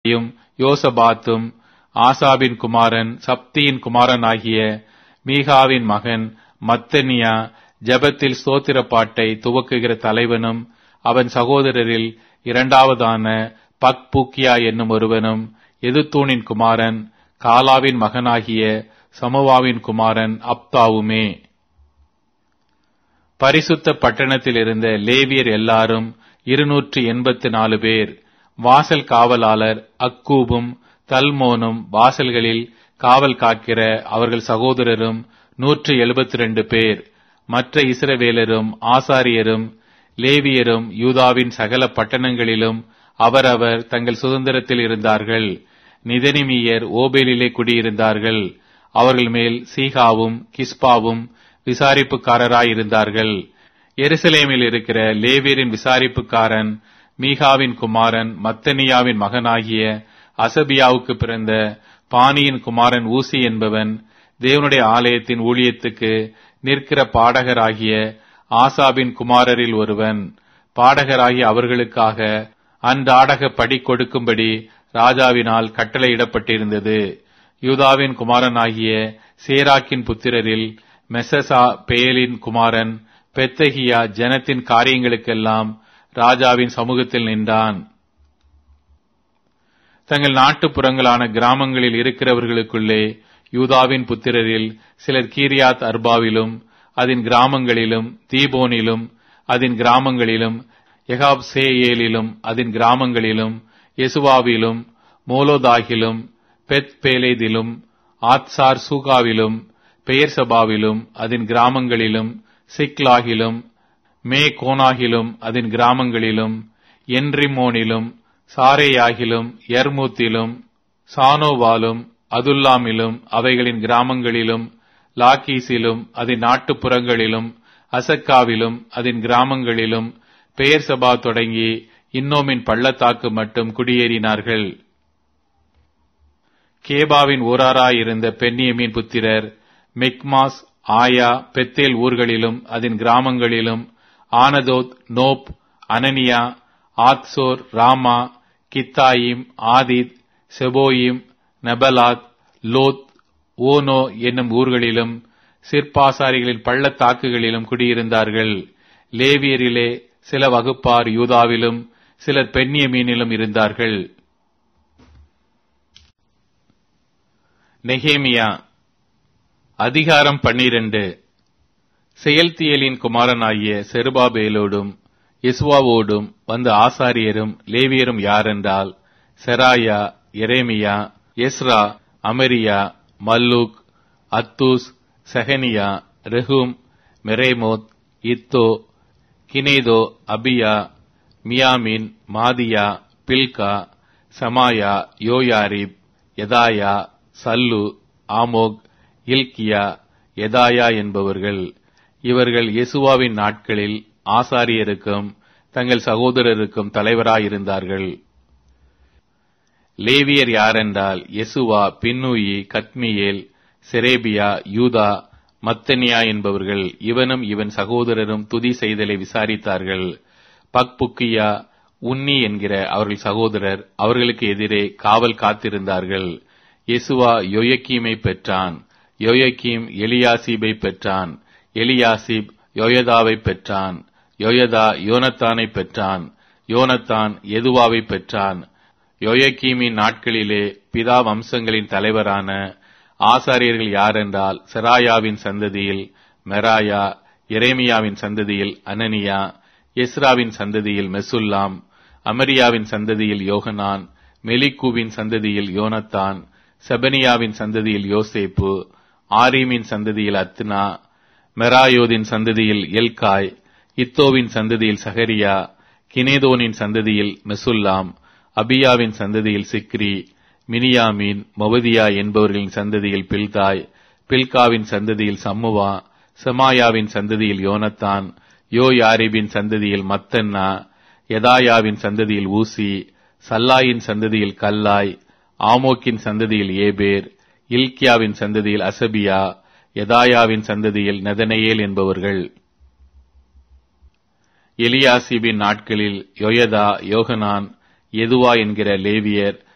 யும் யோசபாத்தும் ஆசாபின் குமாரன் சப்தியின் குமாரனாகிய மீகாவின் மகன் மத்தனியா ஜெபத்தில் ஸ்தோத்திர பாட்டை துவக்குகிற தலைவனும் அவன் சகோதரரில் இரண்டாவதான பக்பூக்கியா என்னும் ஒருவனும் எதுத்தூனின் குமாரன் காலாவின் மகனாகிய சமவாவின் குமாரன் அப்தாவுமே பரிசுத்த பட்டணத்தில் இருந்த லேவியர் எல்லாரும் இருநூற்று எண்பத்து நாலு பேர் வாசல் காவலாளர் அக்கூபும் தல்மோனும் வாசல்களில் காவல் காக்கிற அவர்கள் சகோதரரும் நூற்று எழுபத்தி ரெண்டு பேர் மற்ற இஸ்ரவேலரும் ஆசாரியரும் லேவியரும் யூதாவின் சகல பட்டணங்களிலும் அவரவர் தங்கள் சுதந்திரத்தில் இருந்தார்கள் நிதனிமியர் ஓபேலிலே குடியிருந்தார்கள் அவர்கள் மேல் சீகாவும் கிஸ்பாவும் விசாரிப்புக்காரராயிருந்தார்கள் எருசலேமில் இருக்கிற லேவியரின் விசாரிப்புக்காரன் மீகாவின் குமாரன் மத்தனியாவின் மகனாகிய அசபியாவுக்கு பிறந்த பானியின் குமாரன் ஊசி என்பவன் தேவனுடைய ஆலயத்தின் ஊழியத்துக்கு நிற்கிற பாடகராகிய ஆசாபின் குமாரரில் ஒருவன் பாடகராகிய அவர்களுக்காக அன்றாடக படி கொடுக்கும்படி ராஜாவினால் கட்டளையிடப்பட்டிருந்தது யூதாவின் குமாரனாகிய சேராக்கின் புத்திரரில் மெசசா பேலின் குமாரன் பெத்தகியா ஜனத்தின் காரியங்களுக்கெல்லாம் ராஜாவின் சமூகத்தில் நின்றான் தங்கள் நாட்டுப்புறங்களான கிராமங்களில் இருக்கிறவர்களுக்குள்ளே யூதாவின் புத்திரரில் சிலர் கீரியாத் அர்பாவிலும் அதன் கிராமங்களிலும் தீபோனிலும் அதன் கிராமங்களிலும் எகாப்சேயேலிலும் அதன் கிராமங்களிலும் எசுவாவிலும் மோலோதாகிலும் பெத் பேலேதிலும் ஆத்சார் சூகாவிலும் பெயர் சபாவிலும் அதன் கிராமங்களிலும் சிக்லாகிலும் மே கோனாகிலும் அதன் கிராமங்களிலும் என்ரிமோனிலும் சாரேயாகிலும் எர்மூத்திலும் சானோவாலும் அதுல்லாமிலும் அவைகளின் கிராமங்களிலும் லாக்கீஸிலும் அதன் நாட்டுப்புறங்களிலும் அசக்காவிலும் அதன் கிராமங்களிலும் பெயர் சபா தொடங்கி இன்னோமின் பள்ளத்தாக்கு மட்டும் குடியேறினார்கள் கேபாவின் ஊராராயிருந்த பென்னியமின் புத்திரர் மிக்மாஸ் ஆயா பெத்தேல் ஊர்களிலும் அதன் கிராமங்களிலும் Anathoth Nob Ananiah Hazor Ramah Gittaim Hadid Zeboim Neballat Lod Ono என்னும் ஊர்களிலும் சிற்பாசாரிகளின் பள்ளத்தாக்குகளிலும் குடியிருந்தார்கள் லேவியரிலே சில வகுப்பார் யூதாவிலும் சிலர் பெண்ணியமீனிலும் இருந்தார்கள் நெகேமியா அதிகாரம் பன்னிரண்டு செயல்தியலின் குமாரனாகிய செருபாபேலோடும் இஸ்வாவோடும் வந்த ஆசாரியரும் லேவியரும் யாரென்றால் Seraiah Jeremiah Ezra Amariah Malluch Hattush Shecaniah Rehum Meremoth Iddo Ginnethon Abijah மியாமின் Maadiah Bilgah Shemaiah Joiarib Jedaiah Sallu Amok இல்கியா எதாயா என்பவர்கள் இவர்கள் இயேசுவாவின் நாட்களில் ஆசாரியருக்கும் தங்கள் சகோதரருக்கும் தலைவராயிருந்தார்கள் லேவியர் யாரென்றால் யெசுவா பின்னூயி கத்மியேல் செரேபியா யூதா மத்தனியா என்பவர்கள் இவனும் இவன் சகோதரரும் துதி செய்தலை விசாரித்தார்கள் பக்புக்கியா உன்னி என்கிற அவர்கள் சகோதரர் அவர்களுக்கு எதிரே காவல் காத்திருந்தார்கள் யெசுவா யோயக்கீமை பெற்றான் யோயக்கீம் எலியாசிபை பெற்றான் எலியாசிப் யோயதாவை பெற்றான் யோயதா யோனத்தானை பெற்றான் யோனத்தான் எதுவாவை பெற்றான் யோயக்கீமின் நாட்களிலே பிதா வம்சங்களின் தலைவரான ஆசாரியர்கள் யாரென்றால் செராயாவின் சந்ததியில் மெராயா எரேமியாவின் சந்ததியில் அனனியா எஸ்ராவின் சந்ததியில் மெசுல்லாம் அமரியாவின் சந்ததியில் யோகனான் மெலிக்கூவின் சந்ததியில் யோனத்தான் செபனியாவின் சந்ததியில் யோசேப்பு ஆரீமின் சந்ததியில் அத்னா மெராயோதின் சந்ததியில் எல்காய் இத்தோவின் சந்ததியில் சகரியா கினேதோனின் சந்ததியில் மெசுல்லாம் அபியாவின் சந்ததியில் சிக்ரி மினியாமீன் மொவதியா என்பவர்களின் சந்ததியில் பில்தாய் பில்காவின் சந்ததியில் சம்முவா செமாயாவின் சந்ததியில் யோனத்தான் யோ யாரிபின் சந்ததியில் மத்தன்னா எதாயாவின் சந்ததியில் ஊசி சல்லாயின் சந்ததியில் கல்லாய் ஆமோக்கின் சந்ததியில் ஏபேர் இல்கியாவின் சந்ததியில் அசபியா எதாயாவின் சந்ததியில் நெதனையேல் என்பவர்கள் எலியாசிபின் நாட்களில் யொயதா யோகனான் எதுவா என்கிற லேவியர்